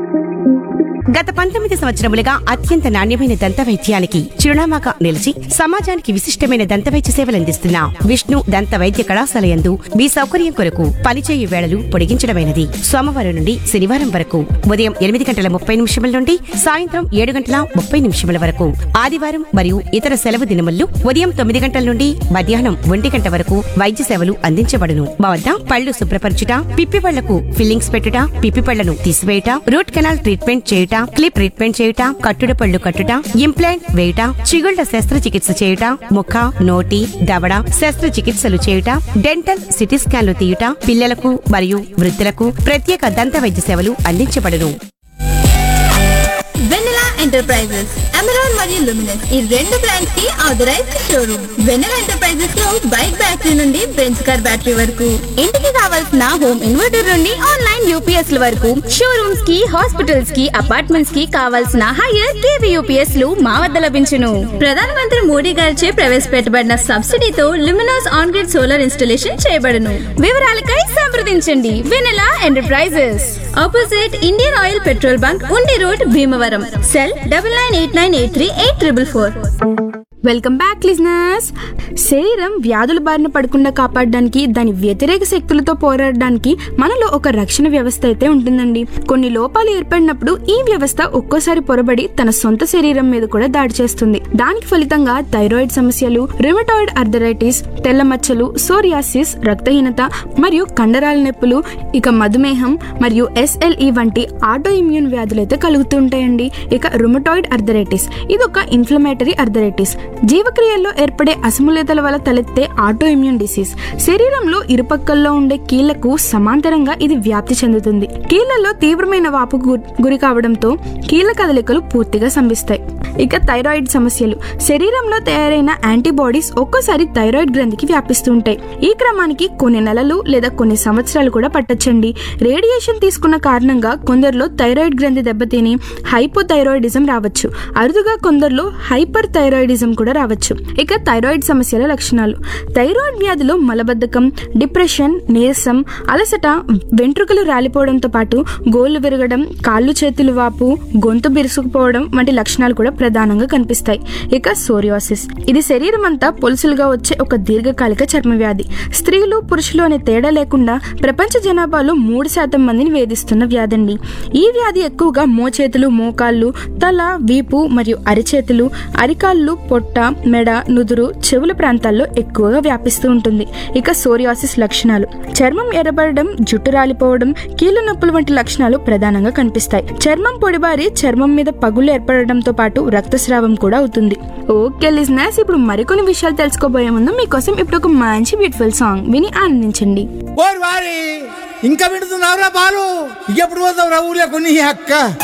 గత పంతొమ్మిది సంవత్సరములుగా అత్యంత నాణ్యమైన దంత వైద్యానికి చిరునామాగా నిలిచి సమాజానికి విశిష్టమైన దంత వైద్య సేవలందిస్తున్న విష్ణు దంత వైద్య కళాశాల యందు మీ సౌకర్యం కొరకు పనిచేయు వేళలు పొడిగించడమైనది సోమవారం నుండి శనివారం వరకు ఉదయం ఎనిమిది గంటల ముప్పై నిమిషముల నుండి సాయంత్రం ఏడు గంటల ముప్పై నిమిషముల వరకు ఆదివారం మరియు ఇతర సెలవు దినముల్లో ఉదయం తొమ్మిది గంటల నుండి మధ్యాహ్నం ఒంటి గంట వరకు వైద్య సేవలు అందించబడును మా వద్ద పళ్ళు శుభ్రపరచుట పిప్పి పళ్లకు ఫిల్లింగ్స్ పెట్టుట పిప్పి పళ్లను తీసివేయుట రూట్ కెనాల్ ట్రీట్మెంట్ చేయుట క్లిప్ ట్రీట్మెంట్ చేయుట కట్టుడు పళ్ళు కట్టుట ఇంప్లాంట్ వేయుట చిగుళ్ల శస్త్రచికిత్స చేయుట ముఖ నోటి దవడ శస్త్రచికిత్సలు చేయుట డెంటల్ సిటీ స్కాన్లు తీయుట పిల్లలకు మరియు వృద్ధులకు ప్రత్యేక దంత వైద్య సేవలు అందించబడును వెన్నెలా ఎంటర్ప్రైజెస్ అమెరాన్ మరియు లుమినస్ ఈ రెండు బ్రాండ్స్ కి ఆథరైజ్డ్ షోరూమ్ వెన్నెలా ఎంటర్ప్రైజెస్ లో బైక్ బ్యాటరీ నుండి బెంచ్ కార్ బ్యాటరీ వరకు ఇంటికి కావాల్సిన హోమ్ ఇన్వర్టర్ నుండి ఆన్లైన్ యూపీఎస్ ల వరకు షోరూమ్స్ కి హాస్పిటల్స్ కి అపార్ట్మెంట్స్ కి కావాల్సిన హైయర్ కేవీ యూపీఎస్ లు మా వద్ద లభించును ప్రధాన మంత్రి మోడీ గారిచే ప్రవేశపెట్టబడిన సబ్సిడీతో Luminous on grid solar installation చేయబడును వివరాలకై సంప్రదించండి Vennela enterprises opposite Indian Oil petrol bunk Undi road Bhimavaram cell double nine eight nine eight three eight triple four welcome back listeners శరీరం వ్యాధుల బారిన పడకుండా కాపాడడానికి దాని వ్యతిరేక శక్తులతో పోరాడడానికి మనలో ఒక రక్షణ వ్యవస్థ అయితే ఉంటుందండి కొన్ని లోపాలు ఏర్పడినప్పుడు ఈ వ్యవస్థ ఒక్కోసారి పొరబడి తన సొంత శరీరం మీద కూడా దాడి చేస్తుంది దానికి ఫలితంగా థైరాయిడ్ సమస్యలు రిమటాయిడ్ అర్థరైటిస్ తెల్ల మచ్చలు సోరియాసిస్ రక్తహీనత మరియు కండరాల నొప్పులు ఇక మధుమేహం మరియు ఎస్ఎల్ఈ వంటి ఆటో ఇమ్యూన్ వ్యాధులు అయితే కలుగుతూ ఉంటాయండి ఇక రుమటాయిడ్ అర్థరైటిస్ ఇది ఒక ఇన్ఫ్లమేటరీ అర్థరైటిస్ జీవక్రియల్లో ఏర్పడే అసమతుల్యతల వల్ల తలెత్తే ఆటో ఇమ్యూన్ డిసీజ్ శరీరంలో ఇరుపక్కల్లో ఉండే కీళ్లకు సమాంతరంగా ఇది వ్యాప్తి చెందుతుంది కీళ్లలో తీవ్రమైన వాపు గు- గురి కావడంతో కీళ్ల కదలికలు పూర్తిగా సంభిస్తాయి ఇక థైరాయిడ్ సమస్యలు శరీరంలో తయారైన యాంటీబాడీస్ ఒక్కోసారి థైరాయిడ్ గ్రంథికి వ్యాపిస్తూ ఉంటాయి ఈ క్రమానికి కొన్ని నెలలు లేదా కొన్ని సంవత్సరాలు కూడా పట్టొచ్చండి రేడియేషన్ తీసుకున్న కారణంగా కొందరిలో థైరాయిడ్ గ్రంథి దెబ్బతిని హైపోథైరాయిడిజం రావచ్చు అరుదుగా కొందరిలో హైపర్ థైరాయిడిజం కూడా రావచ్చు ఇక థైరాయిడ్ సమస్యల లక్షణాలు థైరాయిడ్ వ్యాధిలో మలబద్ధకం డిప్రెషన్ నీరసం అలసట వెంట్రుకలు రాలిపోవడంతో పాటు గోళ్లు విరగడం కాళ్ళు చేతులు వాపు గొంతు బిరుసుకుపోవడం వంటి లక్షణాలు కూడా ప్రధానంగా కనిపిస్తాయి ఇక సోరియాసిస్ ఇది శరీరం అంతా పొలుసులుగా వచ్చే ఒక దీర్ఘకాలిక చర్మ వ్యాధి స్త్రీలు పురుషులు అనే తేడా లేకుండా ప్రపంచ జనాభాలో మూడు శాతం మందిని వేధిస్తున్న వ్యాధి అండి ఈ వ్యాధి ఎక్కువగా మోచేతులు మోకాళ్ళు తల వీపు మరియు అరిచేతులు అరికాళ్ళు పొట్ట మెడ నుదురు చెవుల ప్రాంతాల్లో ఎక్కువగా వ్యాపిస్తూ ఉంటుంది ఇక సోరియాసిస్ లక్షణాలు చర్మం ఎర్రబడడం జుట్టు రాలిపోవడం కీళ్ళ నొప్పులు వంటి లక్షణాలు ప్రధానంగా కనిపిస్తాయి చర్మం పొడిబారి చర్మం మీద పగులు ఏర్పడడంతో పాటు రక్తస్రావం కూడా అవుతుంది ఓకే లిజనర్స్ ఇప్పుడు మరికొన్ని విషయాలు తెలుసుకోబోయే ముందు మీకోసం ఇప్పుడు ఒక మంచి బ్యూటిఫుల్ సాంగ్ విని ఆనందించండి ఓరి వారి ఇంకా వింటున్నావురా బాలు ఎప్పుడు పోతావు రా ఊర్లో కొన్ని అక్క